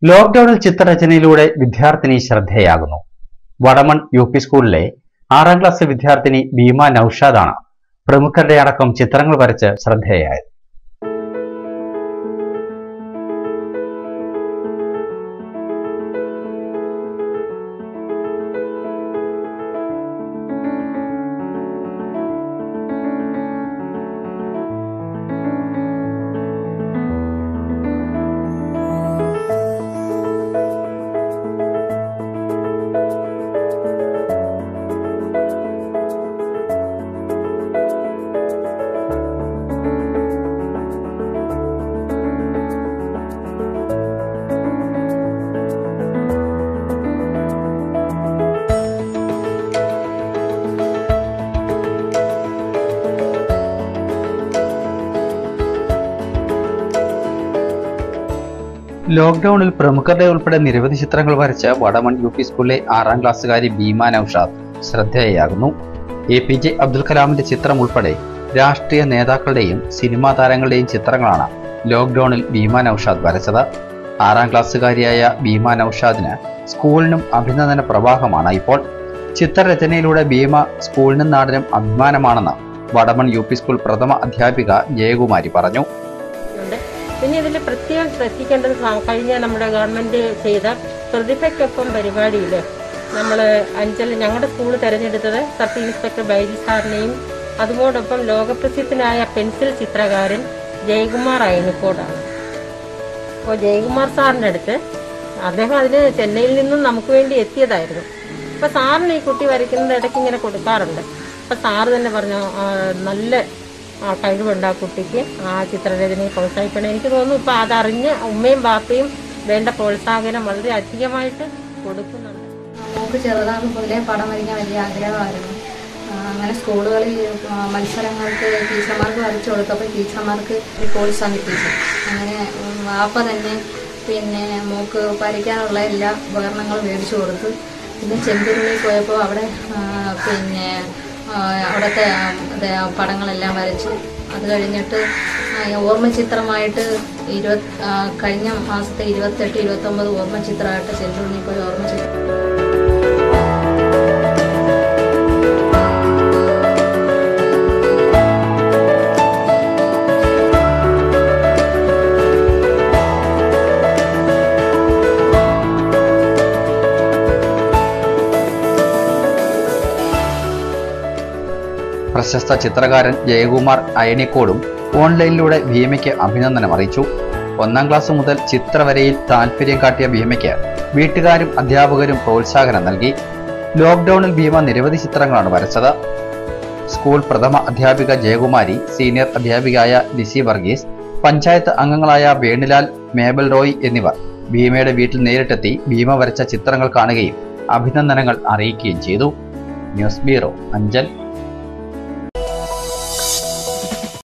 ലോക്ക്ഡൌണിൽ ചിത്രരചനയിലൂടെ വിദ്യാർത്ഥിനി ശ്രദ്ധേയാകുന്നു Vadamon U P സ്കൂളിലെ ആറാം ക്ലാസ് വിദ്യാർത്ഥിനി ഭീമ നൌഷാദാണ് പ്രമുഖരുടെ അടക്കം ചിത്രങ്ങൾ വരച്ച് ശ്രദ്ധേയായത് ലോക്ക്ഡൌണിൽ പ്രമുഖരുടെ ഉൾപ്പെടെ നിരവധി ചിത്രങ്ങൾ വരച്ച് വടമൺ യു പി സ്കൂളിലെ ആറാം ക്ലാസ്സുകാരി ഭീമ നൌഷാദ് ശ്രദ്ധേയയാകുന്നു എ പി ജെ അബ്ദുൽ കലാമിന്റെ ചിത്രം ഉൾപ്പെടെ രാഷ്ട്രീയ നേതാക്കളുടെയും സിനിമാ താരങ്ങളുടെയും ചിത്രങ്ങളാണ് ലോക്ക്ഡൌണിൽ ഭീമ നൌഷാദ് വരച്ചത് ആറാം ക്ലാസ്സുകാരിയായ ഭീമ നൌഷാദിന് സ്കൂളിനും അഭിനന്ദന പ്രവാഹമാണ് ഇപ്പോൾ ചിത്രരചനയിലൂടെ ഭീമ സ്കൂളിനും നാടിനും അഭിമാനമാണെന്ന് വടമൺ യു പി സ്കൂൾ പ്രഥമ അധ്യാപിക ജയകുമാരി പറഞ്ഞു ഉണ്ട് പിന്നെ ഇതിൽ പ്രത്യേകം ശ്രദ്ധിക്കേണ്ടത് സ- കഴിഞ്ഞ നമ്മുടെ ഗവൺമെന്റ് ചെയ്ത പ്രതിഭയ്ക്കൊപ്പം പരിപാടിയിൽ നമ്മൾ അഞ്ചൽ ഞങ്ങളുടെ സ്കൂൾ തിരഞ്ഞെടുത്തത് സബ് ഇൻസ്പെക്ടർ ബൈജി സാറിനെയും അതുപോടൊപ്പം ലോകപ്രസിദ്ധനായ പെൻസിൽ ചിത്രകാരൻ ജയകുമാർ അയനിക്കോടാണ് അപ്പോൾ ജയകുമാർ സാറിൻ്റെ അടുത്ത് അദ്ദേഹം അതിന് ചെന്നൈയിൽ നിന്നും നമുക്ക് വേണ്ടി എത്തിയതായിരുന്നു അപ്പോൾ സാറിന് ഈ കുട്ടി വരയ്ക്കുന്നത് ഇടയ്ക്ക് ഇങ്ങനെ കൊടുക്കാറുണ്ട് അപ്പോൾ സാറ് തന്നെ പറഞ്ഞു "ആ, നല്ല ആ കഴിവുണ്ട് ആ കുട്ടിക്ക് ആ ചിത്രരചനയെ പ്രോത്സാഹിപ്പിക്കണം എനിക്ക് തോന്നുന്നു ഇപ്പം അതറിഞ്ഞ് ഉമ്മയും ബാപ്പയും വേണ്ട പ്രോത്സാഹനം വളരെ അധികമായിട്ട് കൊടുക്കുന്നുണ്ട് മോൾക്ക് ചെറുതാകും മുതലേ പടം വരയ്ക്കാൻ വലിയ ആഗ്രഹമായിരുന്നു ആ, അങ്ങനെ സ്കൂളുകളിൽ ആ, മത്സരങ്ങൾക്ക് ടീച്ചർമാർക്ക് വരച്ചു കൊടുത്തപ്പോൾ ടീച്ചർമാർക്ക് പ്രോത്സാഹിപ്പിച്ചു അങ്ങനെ ഉം, വാപ്പ തന്നെ പിന്നെ മോക്ക് വരയ്ക്കാനുള്ള എല്ലാ ഉപകരണങ്ങളും മേടിച്ചു കൊടുത്തു പിന്നെ ചെമ്പുരുളിൽ പോയപ്പോൾ അവിടെ ആ, പിന്നെ ആ, അവിടുത്തെ ആ, ഇത് പടങ്ങളെല്ലാം വരച്ചു അത് കഴിഞ്ഞിട്ട് ആ, ഓർമ്മചിത്രമായിട്ട് ഇരുപത് ആ, കഴിഞ്ഞ മാസത്തെ ഇരുപത്തെട്ട് ഇരുപത്തൊമ്പത് ഓർമ്മചിത്രമായിട്ട് ചെമ്പുരുളിൽ പോയി ഓർമ്മചിത്രം പ്രശസ്ത ചിത്രകാരൻ ജയകുമാർ അയണിക്കോടും ഓൺലൈനിലൂടെ ഭീമയ്ക്ക് അഭിനന്ദനം അറിയിച്ചു ഒന്നാം ക്ലാസ് മുതൽ ചിത്രവരയിൽ താല്പര്യം കാട്ടിയ ഭീമയ്ക്ക് വീട്ടുകാരും അധ്യാപകരും പ്രോത്സാഹനം നൽകി ലോക്ക്ഡൌണിൽ ഭീമ നിരവധി ചിത്രങ്ങളാണ് വരച്ചത് സ്കൂൾ പ്രഥമ അധ്യാപിക ജയകുമാരി സീനിയർ അധ്യാപികയായ ലിസി വർഗീസ് പഞ്ചായത്ത് അംഗങ്ങളായ വേണിലാൽ മേബൽ റോയ് എന്നിവർ ഭീമയുടെ വീട്ടിൽ നേരിട്ടെത്തി ഭീമ വരച്ച ചിത്രങ്ങൾ കാണുകയും അഭിനന്ദനങ്ങൾ അറിയിക്കുകയും ചെയ്തു ന്യൂസ് ബ്യൂറോ അഞ്ചൽ